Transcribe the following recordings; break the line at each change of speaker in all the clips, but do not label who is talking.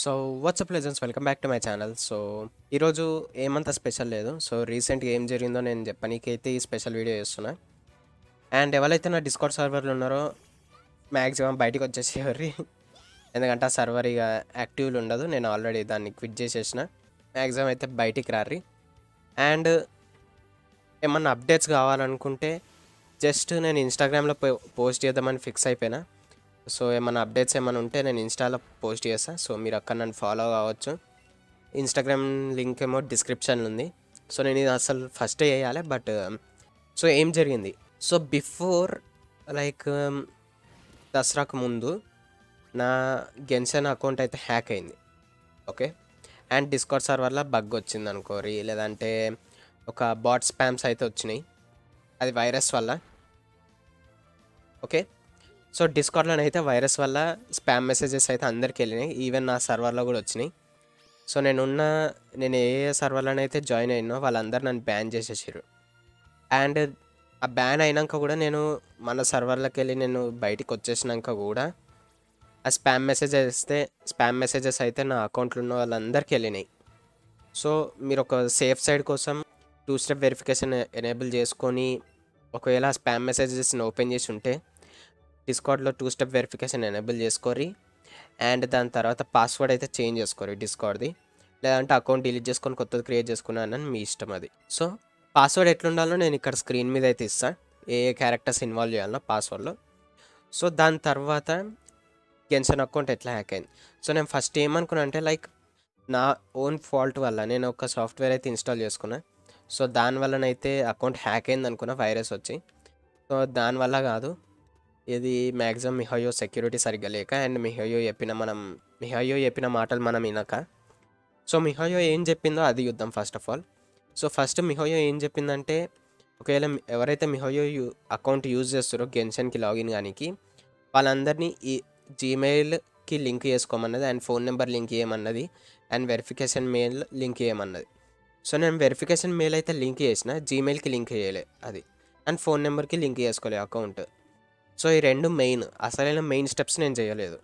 so what's up legends welcome back to my channel so ఈరోజు ఏమంత special లేదు so రీసెంట్గా ఏం జరిగిందో నేను చెప్పనీకైతే ఈ స్పెషల్ వీడియో చేస్తున్నా అండ్ ఎవరైతే నా డిస్కౌంట్ సర్వర్లు ఉన్నారో మ్యాక్సిమం బయటికి వచ్చేసి ఎవరి ఎందుకంటే ఆ సర్వర్ ఇక యాక్టివ్లో ఉండదు నేను ఆల్రెడీ దాన్ని క్విట్ చేసేసిన మ్యాక్సిమం అయితే బయటికి రారి అండ్ ఏమన్నా అప్డేట్స్ కావాలనుకుంటే జస్ట్ నేను ఇన్స్టాగ్రామ్లో పోస్ట్ చేద్దామని ఫిక్స్ అయిపోయినా సో ఏమైనా అప్డేట్స్ ఏమైనా ఉంటే నేను ఇన్స్టాలో పోస్ట్ చేస్తాను సో మీరు అక్కడ నన్ను ఫాలో కావచ్చు ఇన్స్టాగ్రామ్ లింక్ ఏమో డిస్క్రిప్షన్లో ఉంది సో నేను ఇది అసలు ఫస్ట్ చేయాలి బట్ సో ఏం జరిగింది సో బిఫోర్ లైక్ దసరాకు ముందు నా గెన్సన్ అకౌంట్ అయితే హ్యాక్ అయింది ఓకే అండ్ డిస్కౌంట్ సర్వర్లో బగ్ వచ్చింది అనుకోరి లేదంటే ఒక బాట్ స్పామ్స్ అయితే వచ్చినాయి అది వైరస్ వల్ల ఓకే సో డిస్కౌంట్లో అయితే వైరస్ వల్ల స్పామ్ మెసేజెస్ అయితే అందరికి వెళ్ళినాయి ఈవెన్ నా సర్వర్లో కూడా వచ్చినాయి సో నేనున్న నేను ఏ ఏ సర్వర్లోనైతే జాయిన్ అయినో వాళ్ళందరూ నన్ను బ్యాన్ చేసేసారు అండ్ ఆ బ్యాన్ అయినాక కూడా నేను మన సర్వర్లోకి వెళ్ళి నేను బయటికి వచ్చేసినాక కూడా ఆ స్పామ్ మెసేజ్ వేస్తే స్పామ్ మెసేజెస్ అయితే నా అకౌంట్లో ఉన్న వాళ్ళందరికీ వెళ్ళినాయి సో మీరు ఒక సేఫ్ సైడ్ కోసం టూ స్టెప్ వెరిఫికేషన్ ఎనేబుల్ చేసుకొని ఒకవేళ స్పామ్ మెసేజెస్ని ఓపెన్ చేసి ఉంటే డిస్కౌంట్లో టూ స్టెప్ వెరిఫికేషన్ ఎనేబుల్ చేసుకోరి అండ్ దాని తర్వాత పాస్వర్డ్ అయితే చేంజ్ చేసుకోరి డిస్కౌంట్ది లేదంటే అకౌంట్ డిలీట్ చేసుకొని కొత్తది క్రియేట్ చేసుకున్నానని మీ ఇష్టం అది సో పాస్వర్డ్ ఎట్లుండాలో నేను ఇక్కడ స్క్రీన్ మీద అయితే ఇస్తాను ఏ ఏ క్యారెక్టర్స్ ఇన్వాల్వ్ చేయాలనో పాస్వర్డ్లో సో దాని తర్వాత గెన్సన్ అకౌంట్ ఎట్లా హ్యాక్ అయింది సో నేను ఫస్ట్ ఏమనుకున్నా అంటే లైక్ నా ఓన్ ఫాల్ట్ వల్ల నేను ఒక సాఫ్ట్వేర్ అయితే ఇన్స్టాల్ చేసుకున్నా సో దానివల్లనైతే అకౌంట్ హ్యాక్ అయింది అనుకున్నా వైరస్ వచ్చి సో దానివల్ల కాదు ఇది మ్యాక్సిమం మిహయో సెక్యూరిటీ సరిగ్గా లేక అండ్ మిహయో చెప్పిన మనం మిహయో చెప్పిన మాటలు మనం వినక సో మిహయో ఏం చెప్పిందో అది చూద్దాం first of all so first miHoYo ఏం చెప్పిందంటే ఒకవేళ ఎవరైతే మిహోయో యూ అకౌంట్ యూజ్ చేస్తారో గెన్షన్కి లాగిన్ కానీ వాళ్ళందరినీ ఈ జీమెయిల్కి లింక్ చేసుకోమన్నది అండ్ ఫోన్ నెంబర్ లింక్ చేయమన్నది అండ్ వెరిఫికేషన్ మెయిల్ లింక్ చేయమన్నది సో నేను వెరిఫికేషన్ మెయిల్ అయితే లింక్ చేసిన జీమెయిల్కి లింక్ చేయలే అది అండ్ ఫోన్ నెంబర్కి లింక్ చేసుకోలే అకౌంట్ సో ఈ రెండు మెయిన్ అసలైన మెయిన్ స్టెప్స్ నేను చేయలేదు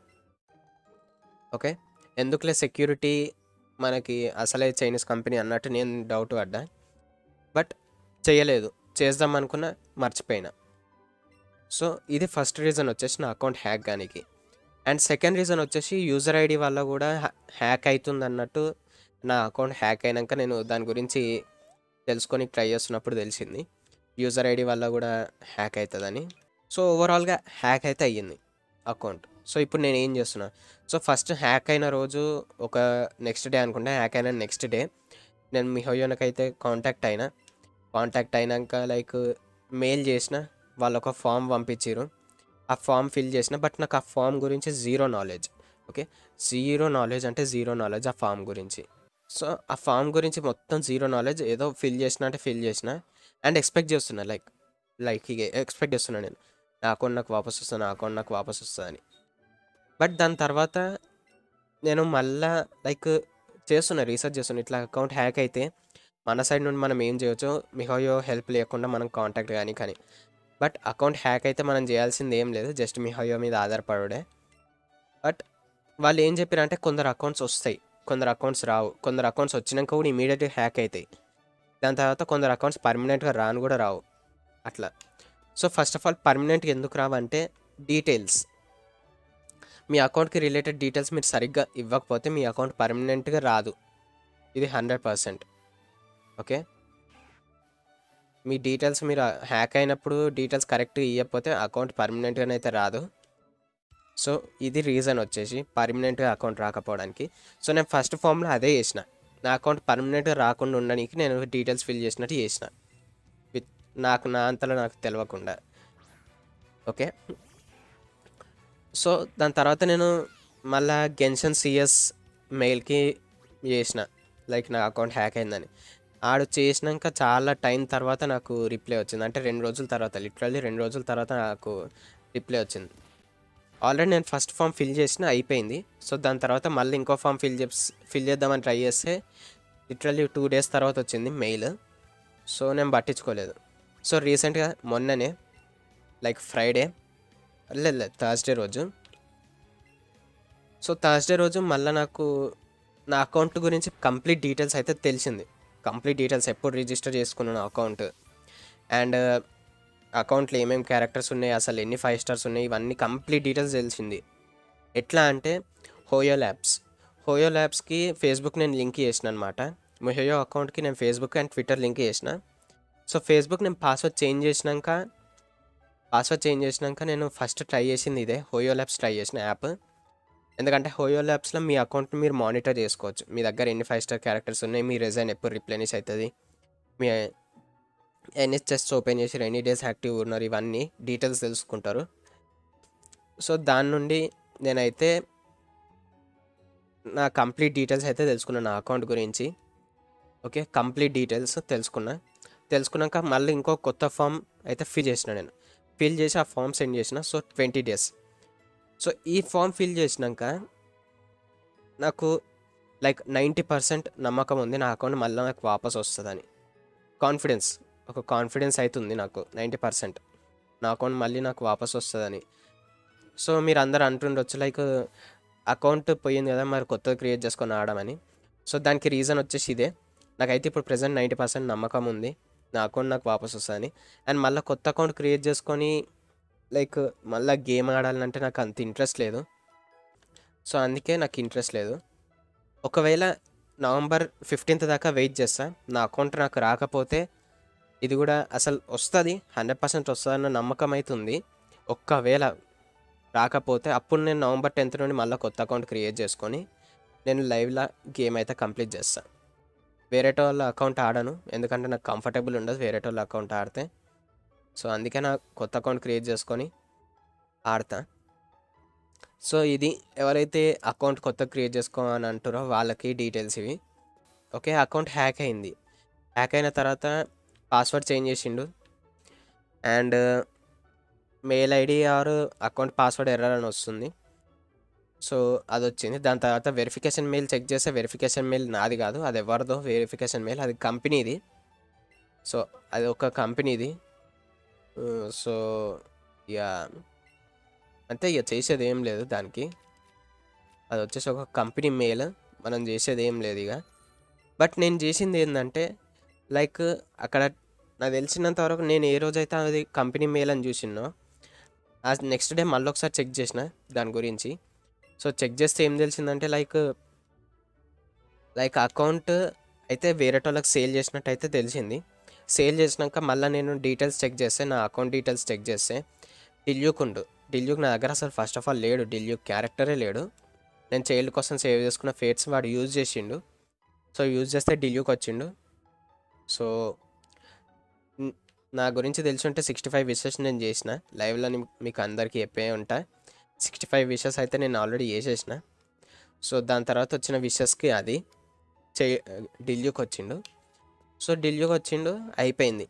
ఓకే ఎందుకులే సెక్యూరిటీ మనకి అసలే చైనీస్ కంపెనీ అన్నట్టు నేను డౌట్ పడ్డా బట్ చేయలేదు చేద్దాం అనుకున్న మర్చిపోయినా సో ఇది ఫస్ట్ రీజన్ వచ్చేసి నా అకౌంట్ హ్యాక్ కానికి అండ్ సెకండ్ రీజన్ వచ్చేసి యూజర్ ఐడి వల్ల కూడా హ్యాక్ అవుతుంది అన్నట్టు నా అకౌంట్ హ్యాక్ అయినాక నేను దాని గురించి తెలుసుకొని ట్రై చేస్తున్నప్పుడు తెలిసింది యూజర్ ఐడి వల్ల కూడా హ్యాక్ అవుతుందని సో ఓవరాల్గా హ్యాక్ అయితే అయ్యింది అకౌంట్ సో ఇప్పుడు నేను ఏం చేస్తున్నా సో ఫస్ట్ హ్యాక్ అయిన రోజు ఒక నెక్స్ట్ డే అనుకుంటే హ్యాక్ అయిన నెక్స్ట్ డే నేను మీ హోయోనకైతే కాంటాక్ట్ అయినా కాంటాక్ట్ అయినాక లైక్ మెయిల్ చేసిన వాళ్ళు ఒక ఫామ్ పంపించారు ఆ ఫామ్ ఫిల్ చేసిన బట్ నాకు ఆ ఫామ్ గురించి zero knowledge okay zero knowledge అంటే జీరో నాలెడ్జ్ ఆ ఫామ్ గురించి సో ఆ ఫామ్ గురించి మొత్తం జీరో నాలెడ్జ్ ఏదో ఫిల్ చేసిన అంటే ఫిల్ చేసిన అండ్ ఎక్స్పెక్ట్ చేస్తున్నా లైక్ లైక్ ఇక ఎక్స్పెక్ట్ చేస్తున్నా నేను నా అకౌంట్ నాకు వాపస్ వస్తుంది నా అకౌంట్ నాకు వాపస్ వస్తుందని బట్ దాని తర్వాత నేను మళ్ళా లైక్ చేస్తున్నా రీసెర్చ్ చేస్తున్నా ఇట్లా అకౌంట్ హ్యాక్ అయితే మన సైడ్ నుండి మనం ఏం చేయొచ్చు మిహోయో హెల్ప్ లేకుండా మనం కాంటాక్ట్ కానీ కానీ బట్ అకౌంట్ హ్యాక్ అయితే మనం చేయాల్సింది ఏం లేదు జస్ట్ మిహోయో మీద ఆధారపడే బట్ వాళ్ళు ఏం చెప్పారంటే కొందరు అకౌంట్స్ వస్తాయి కొందరు అకౌంట్స్ రావు కొందరు అకౌంట్స్ వచ్చినాక కూడా ఇమీడియట్గా హ్యాక్ అవుతాయి దాని తర్వాత కొందరు అకౌంట్స్ పర్మనెంట్గా రాను కూడా రావు అట్లా సో ఫస్ట్ ఆఫ్ ఆల్ పర్మనెంట్గా ఎందుకు రావంటే డీటెయిల్స్ మీ అకౌంట్కి రిలేటెడ్ డీటెయిల్స్ మీరు సరిగ్గా ఇవ్వకపోతే మీ అకౌంట్ పర్మనెంట్గా రాదు ఇది హండ్రెడ్ పర్సెంట్ ఓకే మీ డీటెయిల్స్ మీరు హ్యాక్ అయినప్పుడు డీటెయిల్స్ కరెక్ట్గా ఇవ్వకపోతే అకౌంట్ పర్మనెంట్గానే అయితే రాదు సో ఇది రీజన్ వచ్చేసి పర్మనెంట్గా అకౌంట్ రాకపోవడానికి సో నేను ఫస్ట్ ఫామ్లో అదే చేసిన నా అకౌంట్ పర్మనెంట్గా రాకుండా ఉండడానికి నేను డీటెయిల్స్ ఫిల్ చేసినట్టు చేసిన విత్ నాకు నా అంతలో నాకు తెలియకుండా ఓకే సో దాని తర్వాత నేను మళ్ళా గెన్షన్ సిఎస్ మెయిల్కి చేసిన లైక్ నా అకౌంట్ హ్యాక్ అయిందని ఆడు చేసినాక చాలా టైం తర్వాత నాకు రిప్లై వచ్చింది అంటే రెండు రోజుల తర్వాత లిటరల్లీ రెండు రోజుల తర్వాత నాకు రిప్లై వచ్చింది ఆల్రెడీ నేను ఫస్ట్ ఫామ్ ఫిల్ చేసిన అయిపోయింది సో దాని తర్వాత మళ్ళీ ఇంకో ఫామ్ ఫిల్ చేసి ఫిల్ చేద్దామని ట్రై చేస్తే లిటరల్లీ టూ డేస్ తర్వాత వచ్చింది మెయిల్ సో నేను పట్టించుకోలేదు సో రీసెంట్గా మొన్ననే లైక్ ఫ్రైడే లేదు లేదు థర్స్డే రోజు సో థర్స్డే రోజు మళ్ళీ నాకు నా అకౌంట్ గురించి కంప్లీట్ డీటెయిల్స్ అయితే తెలిసింది కంప్లీట్ డీటెయిల్స్ ఎప్పుడు రిజిస్టర్ చేసుకున్నాను అకౌంట్ అండ్ అకౌంట్లో ఏమేమి క్యారెక్టర్స్ ఉన్నాయి అసలు ఎన్ని ఫైవ్ స్టార్స్ ఉన్నాయి ఇవన్నీ కంప్లీట్ డీటెయిల్స్ తెలిసింది ఎట్లా అంటే హోయో ల్యాబ్స్ హోయో ల్యాబ్స్కి ఫేస్బుక్ నేను లింక్ చేసిన అనమాట హోయో అకౌంట్కి నేను ఫేస్బుక్ అండ్ ట్విట్టర్ లింక్ చేసిన సో ఫేస్బుక్ నేను పాస్వర్డ్ చేంజ్ చేసినాక పాస్వర్డ్ చేంజ్ చేసినాక నేను ఫస్ట్ ట్రై చేసింది ఇదే హోయో ల్యాబ్స్ ట్రై చేసిన యాప్ ఎందుకంటే హోయో ల్యాబ్స్లో మీ అకౌంట్ని మీరు మానిటర్ చేసుకోవచ్చు మీ దగ్గర ఎన్ని ఫైవ్ స్టార్ క్యారెక్టర్స్ ఉన్నాయి మీ రిజైన్ ఎప్పుడు రిప్లేనిష్ అవుతుంది మీ ఎన్ని చెస్ట్ ఓపెన్ చేసి ఎన్ని డేస్ యాక్టివ్ ఉన్నారు ఇవన్నీ డీటెయిల్స్ తెలుసుకుంటారు సో దాని నుండి నేనైతే నా కంప్లీట్ డీటెయిల్స్ అయితే తెలుసుకున్నాను నా అకౌంట్ గురించి ఓకే కంప్లీట్ డీటెయిల్స్ తెలుసుకున్నా తెలుసుకున్నాక మళ్ళీ ఇంకో కొత్త ఫామ్ అయితే ఫిల్ చేసిన నేను ఫిల్ చేసి ఆ ఫామ్ సెండ్ చేసిన సో ట్వంటీ డేస్ సో ఈ ఫామ్ ఫిల్ చేసినాక నాకు లైక్ నైంటీ పర్సెంట్ నమ్మకం ఉంది నా అకౌంట్ మళ్ళీ నాకు వాపస్ వస్తుందని కాన్ఫిడెన్స్ ఒక కాన్ఫిడెన్స్ అవుతుంది నాకు నైంటీ పర్సెంట్ నా అకౌంట్ మళ్ళీ నాకు వాపస్ వస్తుందని సో మీరు అందరు అంటుండొచ్చు లైక్ అకౌంట్ పోయింది కదా మరి కొత్తది క్రియేట్ చేసుకొని ఆడమని సో దానికి రీజన్ వచ్చేసి ఇదే నాకైతే ఇప్పుడు ప్రజెంట్ నైంటీ పర్సెంట్ నమ్మకం ఉంది నా అకౌంట్ నాకు వాపస్ వస్తుందని అండ్ మళ్ళీ కొత్త అకౌంట్ క్రియేట్ చేసుకొని లైక్ మళ్ళీ గేమ్ ఆడాలంటే నాకు అంత ఇంట్రెస్ట్ లేదు సో అందుకే నాకు ఇంట్రెస్ట్ లేదు ఒకవేళ నవంబర్ ఫిఫ్టీన్త్ దాకా వెయిట్ చేస్తా నా అకౌంట్ నాకు రాకపోతే ఇది కూడా అసలు వస్తుంది హండ్రెడ్ పర్సెంట్ వస్తుందన్న నమ్మకం అవుతుంది ఒక్కవేళ రాకపోతే అప్పుడు నేను నవంబర్ టెన్త్ నుండి మళ్ళీ కొత్త అకౌంట్ క్రియేట్ చేసుకొని నేను లైవ్లో గేమ్ అయితే కంప్లీట్ చేస్తాను వేరే వాళ్ళ అకౌంట్ ఆడను ఎందుకంటే నాకు కంఫర్టబుల్ ఉండదు వేరే వాళ్ళ అకౌంట్ ఆడితే సో అందుకే నా కొత్త అకౌంట్ క్రియేట్ చేసుకొని ఆడతా సో ఇది ఎవరైతే అకౌంట్ కొత్త క్రియేట్ చేసుకోమని అంటారో వాళ్ళకి డీటెయిల్స్ ఇవి ఓకే అకౌంట్ హ్యాక్ అయింది హ్యాక్ అయిన తర్వాత పాస్వర్డ్ చేంజ్ చేసిండు and mail ID or account password error అని వస్తుంది సో అది వచ్చింది దాని తర్వాత వెరిఫికేషన్ మెయిల్ చెక్ చేస్తే వెరిఫికేషన్ మెయిల్ నాది కాదు అది ఎవరిదో వెరిఫికేషన్ మెయిల్ అది కంపెనీది సో అది ఒక కంపెనీది సో ఇక అంతే ఇక చేసేది ఏం లేదు దానికి అది వచ్చేసి ఒక కంపెనీ మెయిల్ మనం చేసేది ఏం లేదు ఇక బట్ నేను చేసింది ఏంటంటే లైక్ అక్కడ నాకు తెలిసినంత వరకు నేను ఏ రోజైతే అది కంపెనీ మెయిల్ అని చూసినో ఆ నెక్స్ట్ డే మళ్ళీ ఒకసారి చెక్ చేసిన దాని గురించి సో చెక్ చేస్తే ఏం తెలిసిందంటే లైక్ లైక్ అకౌంట్ అయితే వేరే వాళ్ళకి సేల్ చేసినట్టు అయితే తెలిసింది సేల్ చేసినాక మళ్ళీ నేను డీటెయిల్స్ చెక్ చేస్తే నా అకౌంట్ డీటెయిల్స్ చెక్ చేస్తే డిల్యూక్ ఉండు డిల్యూక్ నా దగ్గర అసలు ఫస్ట్ ఆఫ్ ఆల్ లేడు డిల్యూక్ క్యారెక్టరే లేడు నేను చైల్డ్ కోసం సేవ్ చేసుకున్న ఫేట్స్ వాడు యూజ్ చేసిండు సో యూజ్ చేస్తే డిల్యూక్ వచ్చిండు సో న్- నా గురించి తెలిసి ఉంటే సిక్స్టీ ఫైవ్ విషెస్ నేను చేసిన లైవ్లో మీకు అందరికీ చెప్పే ఉంటా సిక్స్టీ ఫైవ్ విషెస్ అయితే నేను ఆల్రెడీ చేసేసిన సో దాని తర్వాత వచ్చిన విషెస్కి అది చే డిల్యూకి వచ్చిండు సో డిల్యూకి వచ్చిండు అయిపోయింది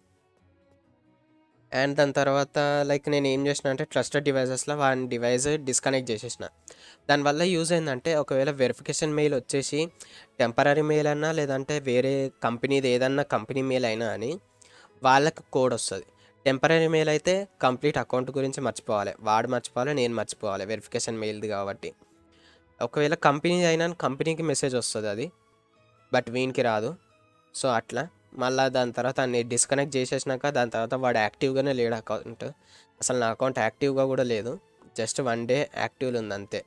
అండ్ దాని తర్వాత లైక్ నేను ఏం చేసిన అంటే ట్రస్టెడ్ డివైజెస్లో వాని డివైస్ డిస్కనెక్ట్ చేసేసిన దానివల్ల యూజ్ ఏంటంటే ఒకవేళ వెరిఫికేషన్ మెయిల్ వచ్చేసి టెంపరీ మెయిల్ అన్నా లేదంటే వేరే కంపెనీది ఏదన్నా కంపెనీ మెయిల్ అయినా అని వాళ్ళకి కోడ్ వస్తుంది టెంపరీ మెయిల్ అయితే కంప్లీట్ అకౌంట్ గురించి మర్చిపోవాలి వాడు మర్చిపోవాలి నేను మర్చిపోవాలి వెరిఫికేషన్ మెయిల్ది కాబట్టి ఒకవేళ కంపెనీ అయినా కంపెనీకి మెసేజ్ వస్తుంది అది బట్ వీనికి రాదు సో అట్లా మళ్ళీ దాని తర్వాత అన్ని డిస్కనెక్ట్ చేసేసినాక దాని తర్వాత వాడు యాక్టివ్గానే లేడు అకౌంట్ అసలు నా అకౌంట్ యాక్టివ్గా కూడా లేదు జస్ట్ వన్ డే యాక్టివ్లో ఉంది అంతే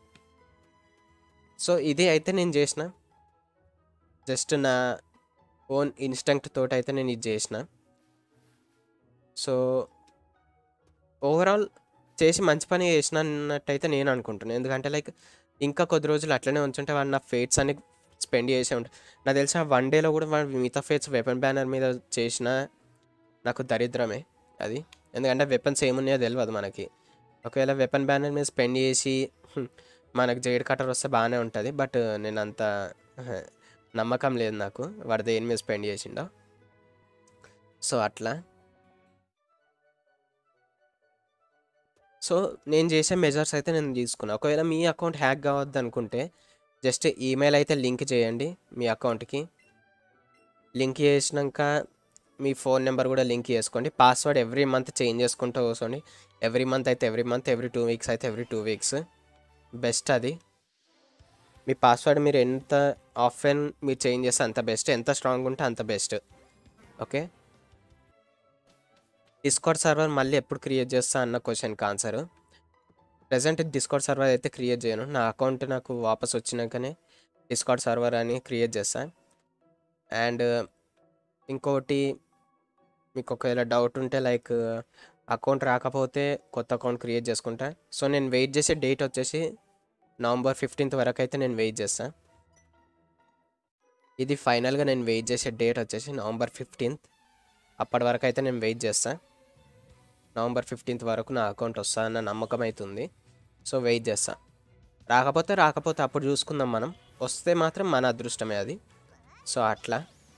సో ఇది అయితే నేను చేసిన జస్ట్ నా ఓన్ ఇన్స్టంక్ట్ తోటి అయితే నేను ఇది చేసిన సో ఓవరాల్ చేసి మంచి పని చేసినట్టయితే నేను అనుకుంటున్నాను ఎందుకంటే లైక్ ఇంకా కొద్ది రోజులు అట్లనే ఉంచుంటే వాడు నా ఫేట్స్ అన్ని స్పెండ్ చేసే ఉంటాయి నాకు తెలిసిన వన్ డేలో కూడా వాడు మిగతా ఫేట్స్ వెపన్ బ్యానర్ మీద చేసిన నాకు దరిద్రమే అది ఎందుకంటే వెపన్స్ ఏమున్నాయో తెలియదు మనకి ఒకవేళ వెపన్ బ్యానర్ మీద స్పెండ్ చేసి హ్మ్, మనకు జైడ్ కటర్ వస్తే బాగానే ఉంటుంది బట్ నేను అంత హ, నమ్మకం లేదు నాకు వాడు దేని మీద స్పెండ్ చేసిండో సో అట్లా సో నేను చేసే మెజర్స్ అయితే నేను తీసుకున్నా ఒకవేళ మీ అకౌంట్ హ్యాక్ కావద్దు అనుకుంటే జస్ట్ ఈమెయిల్ అయితే లింక్ చేయండి మీ అకౌంట్కి లింక్ చేసినాక మీ ఫోన్ నెంబర్ కూడా లింక్ చేసుకోండి పాస్వర్డ్ ఎవ్రీ మంత్ చేంజ్ చేసుకుంటూ కూర్చోండి ఎవ్రీ మంత్ అయితే every month every two weeks అయితే ఎవ్రీ టూ వీక్స్ బెస్ట్ అది మీ పాస్వర్డ్ మీరు ఎంత ఆఫెన్ మీరు చేంజ్ చేస్తే అంత బెస్ట్ ఎంత స్ట్రాంగ్ ఉంటే అంత బెస్ట్ ఓకే డిస్కౌట్ సర్వర్ మళ్ళీ ఎప్పుడు క్రియేట్ చేస్తా అన్న క్వశ్చన్కి ఆన్సర్ ప్రజెంట్ డిస్కౌట్ సర్వర్ అయితే క్రియేట్ చేయను నా అకౌంట్ నాకు వాపస్ వచ్చినాకనే డిస్కౌట్ సర్వర్ అని క్రియేట్ చేస్తాను అండ్ ఇంకోటి మీకు ఒకవేళ డౌట్ ఉంటే లైక్ అకౌంట్ రాకపోతే కొత్త అకౌంట్ క్రియేట్ చేసుకుంటా సో నేను వెయిట్ చేసే డేట్ వచ్చేసి నవంబర్ ఫిఫ్టీన్త్ వరకు అయితే నేను వెయిట్ చేస్తాను ఇది ఫైనల్గా నేను వెయిట్ చేసే డేట్ వచ్చేసి నవంబర్ ఫిఫ్టీన్త్ అప్పటి వరకు అయితే నేను వెయిట్ చేస్తాను నవంబర్ ఫిఫ్టీన్త్ వరకు నా అకౌంట్ వస్తా అన్న నమ్మకం అవుతుంది సో వెయిట్ చేస్తా రాకపోతే రాకపోతే అప్పుడు చూసుకుందాం మనం వస్తే మాత్రం మన అదృష్టమే అది సో అట్లా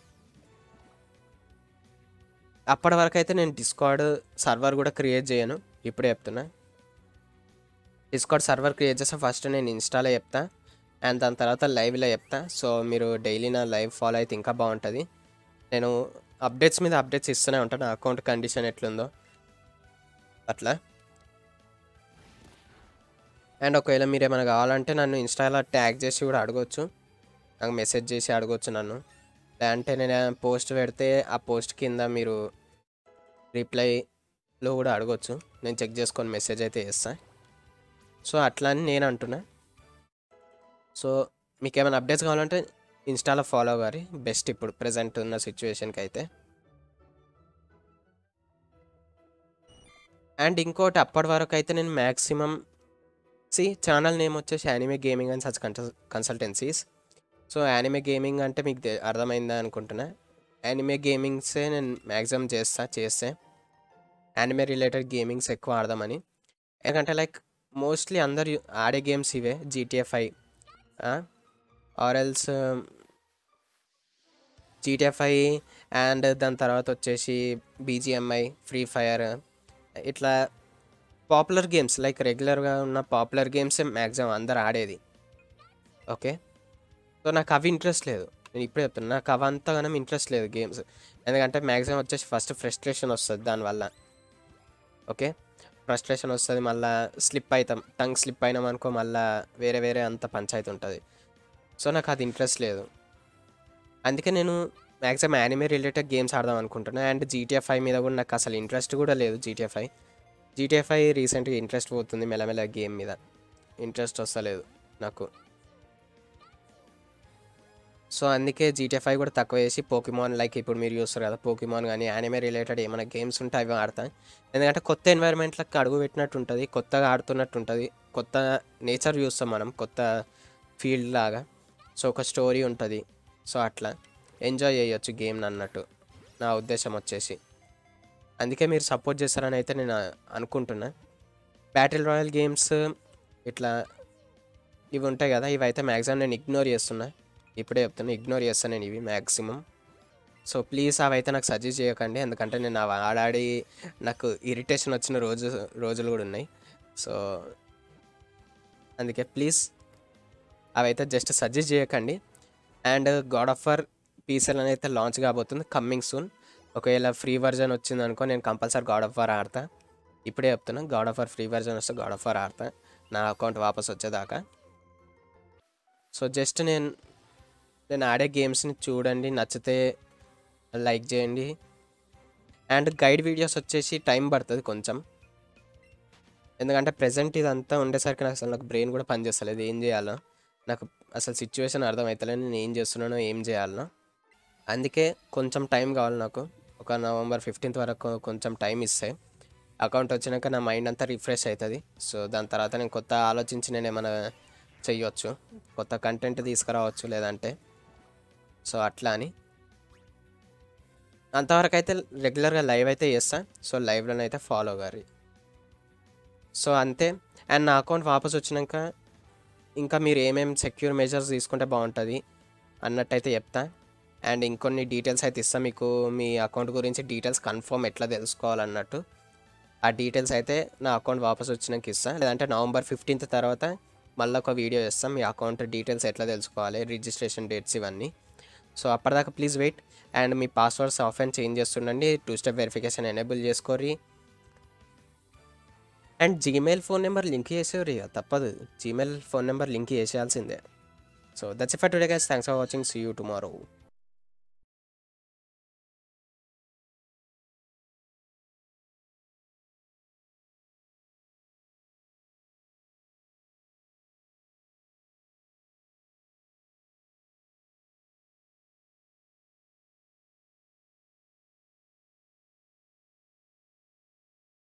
అప్పటి వరకు అయితే నేను డిస్కార్డ్ సర్వర్ కూడా క్రియేట్ చేయను ఇప్పుడే చెప్తున్నా డిస్కార్డ్ సర్వర్ క్రియేట్ చేస్తే ఫస్ట్ నేను ఇన్స్టాలో చెప్తా అండ్ దాని తర్వాత లైవ్లో చెప్తా సో మీరు డైలీ నా లైవ్ ఫాలో అయితే ఇంకా బాగుంటుంది నేను అప్డేట్స్ మీద అప్డేట్స్ ఇస్తూనే ఉంటాను నా అకౌంట్ కండిషన్ ఎట్లుందో అట్లా అండ్ ఒకవేళ మీరు ఏమైనా కావాలంటే నన్ను ఇన్స్టాలో ట్యాగ్ చేసి కూడా అడగవచ్చు నాకు మెసేజ్ చేసి అడగవచ్చు నన్ను లేదంటే నేను పోస్ట్ పెడితే ఆ పోస్ట్ కింద మీరు రిప్లైలో కూడా అడగవచ్చు నేను చెక్ చేసుకొని మెసేజ్ అయితే చేస్తాను సో అట్లా అని నేను అంటున్నా సో మీకు ఏమైనా అప్డేట్స్ కావాలంటే ఇన్స్టాలో ఫాలో గారి బెస్ట్ ఇప్పుడు ప్రజెంట్ ఉన్న సిచ్యువేషన్కి అయితే అండ్ ఇంకోటి అప్పటి వరకు అయితే నేను మ్యాక్సిమం సి ఛానల్ నేమ్ వచ్చేసి anime gaming and such consultancies so anime gaming అంటే మీకు తె- అర్థమైందా అనుకుంటున్నా యానిమే గేమింగ్సే నేను మ్యాక్సిమం చేస్తా చేస్తే యానిమే రిలేటెడ్ గేమింగ్స్ ఎక్కువ ఆడదామని ఎందుకంటే లైక్ మోస్ట్లీ అందరు యు- ఆడే గేమ్స్ ఇవే జీటీఎఫ్ఐ ఆర్ఎల్స్ జీటీఎఫ్ఐ అండ్ దాని తర్వాత వచ్చేసి బీజిఎంఐ ఫ్రీ ఫైర్ ఇట్లా పాపులర్ గేమ్స్ లైక్ రెగ్యులర్గా ఉన్న పాపులర్ గేమ్స్ మ్యాక్సిమం అందరు ఆడేది ఓకే సో నాకు అవి ఇంట్రెస్ట్ లేదు నేను ఇప్పుడే చెప్తున్నా నాకు అవి అంతగానం ఇంట్రెస్ట్ లేదు గేమ్స్ ఎందుకంటే మ్యాక్సిమం వచ్చేసి ఫస్ట్ ఫ్రస్ట్రేషన్ వస్తుంది దానివల్ల ఓకే ఫ్రస్ట్రేషన్ వస్తుంది మళ్ళీ స్లిప్ అవుతాం టంగ్ స్లిప్ అయినాం అనుకో మళ్ళీ వేరే వేరే అంత పంచాయతీ ఉంటుంది సో నాకు అది ఇంట్రెస్ట్ లేదు అందుకే నేను మ్యాక్సిమం యానిమే రిలేటెడ్ గేమ్స్ ఆడదాం అనుకుంటున్నా అండ్ జీటీఎఫ్ఐ మీద కూడా నాకు అసలు ఇంట్రెస్ట్ కూడా లేదు జీటీఎఫ్ఐ జీటీఎఫ్ఐ రీసెంట్గా ఇంట్రెస్ట్ పోతుంది మెల్లమెల్ల గేమ్ మీద ఇంట్రెస్ట్ వస్తలేదు నాకు సో అందుకే జీటీఎఫ్ఐ కూడా తక్కువ చేసి పోకిమాన్ లైక్ ఇప్పుడు మీరు చూస్తారు కదా పోకిమాన్ కానీ యానిమే రిలేటెడ్ ఏమైనా గేమ్స్ ఉంటే అవి ఆడతాను ఎందుకంటే కొత్త ఎన్వైర్న్మెంట్లకు అడుగు పెట్టినట్టు ఉంటుంది కొత్తగా ఆడుతున్నట్టు ఉంటుంది కొత్త నేచర్ చూస్తాం మనం కొత్త ఫీల్డ్ లాగా సో ఒక స్టోరీ ఉంటుంది సో అట్లా ఎంజాయ్ చేయొచ్చు గేమ్ అన్నట్టు నా ఉద్దేశం వచ్చేసి అందుకే మీరు సపోర్ట్ చేస్తారని అయితే నేను అనుకుంటున్నా బ్యాటిల్ రాయల్ గేమ్స్ ఇట్లా ఇవి ఉంటాయి కదా ఇవి అయితే మ్యాక్సిమం నేను ఇగ్నోర్ చేస్తున్నా ఇప్పుడే చెప్తున్నా ఇగ్నోర్ చేస్తాను నేను ఇవి మ్యాక్సిమం సో ప్లీజ్ అవి అయితే నాకు సజెస్ట్ చేయకండి ఎందుకంటే నేను అవి ఆడాడి నాకు ఇరిటేషన్ వచ్చిన రోజు రోజులు కూడా ఉన్నాయి సో అందుకే ప్లీజ్ అవి అయితే జస్ట్ సజెస్ట్ చేయకండి అండ్ గాడ్ ఆఫ్ వర్ పీసెల్ అని అయితే లాంచ్ కాబోతుంది కమ్మింగ్ సూన్ ఒకవేళ ఫ్రీ వర్జన్ వచ్చింది అనుకో నేను కంపల్సరీ గాడ్ ఆఫ్ వార్ ఆడతా ఇప్పుడే చెప్తున్నా God of War free version వస్తే గాడ్ ఆఫ్ వార్ ఆడతా నా అకౌంట్ వాపస్ వచ్చేదాకా సో జస్ట్ నేను నేను ఆడే గేమ్స్ని చూడండి నచ్చితే లైక్ చేయండి అండ్ గైడ్ వీడియోస్ వచ్చేసి టైం పడుతుంది కొంచెం ఎందుకంటే ప్రజెంట్ ఇదంతా ఉండేసరికి నాకు అసలు నాకు బ్రెయిన్ కూడా పనిచేస్తలేదు ఏం చేయాలో నాకు అసలు సిచ్యువేషన్ అర్థమవుతలేదు నేను ఏం చేస్తున్నానో ఏం చేయాలనో అందుకే కొంచెం టైం కావాలి నాకు ఒక నవంబర్ ఫిఫ్టీన్త్ వరకు కొంచెం టైం ఇస్తే అకౌంట్ వచ్చినాక నా మైండ్ అంతా రిఫ్రెష్ అవుతుంది సో దాని తర్వాత నేను కొత్త ఆలోచించి నేను ఏమైనా చెయ్యొచ్చు కొత్త కంటెంట్ తీసుకురావచ్చు లేదంటే సో అట్లా అని అంతవరకు అయితే రెగ్యులర్గా లైవ్ అయితే చేస్తా సో లైవ్లోనైతే ఫాలో గారి సో అంతే అండ్ నా అకౌంట్ వాపస్ వచ్చినాక ఇంకా మీరు ఏమేమి సెక్యూర్ మెజర్స్ తీసుకుంటే బాగుంటుంది అన్నట్టయితే చెప్తా అండ్ ఇంకొన్ని డీటెయిల్స్ అయితే ఇస్తా మీకు మీ అకౌంట్ గురించి డీటెయిల్స్ కన్ఫర్మ్ ఎట్లా తెలుసుకోవాలన్నట్టు ఆ డీటెయిల్స్ అయితే నా అకౌంట్ వాపస్ వచ్చినాక ఇస్తా లేదంటే నవంబర్ ఫిఫ్టీన్త్ తర్వాత మళ్ళీ ఒక వీడియో చేస్తాం మీ అకౌంట్ డీటెయిల్స్ ఎట్లా తెలుసుకోవాలి రిజిస్ట్రేషన్ డేట్స్ ఇవన్నీ సో అప్పటిదాకా ప్లీజ్ వెయిట్ అండ్ మీ పాస్వర్డ్స్ ఆఫ్ అండ్ చేంజ్ చేస్తుండండి టూ స్టెప్ వెరిఫికేషన్ ఎనేబుల్ చేసుకోరి and Gmail phone number link చేసేవారు ఇక తప్పదు జీమెయిల్ ఫోన్ నెంబర్ లింక్ చేసేయాల్సిందే so that's for today guys thanks for watching see you tomorrow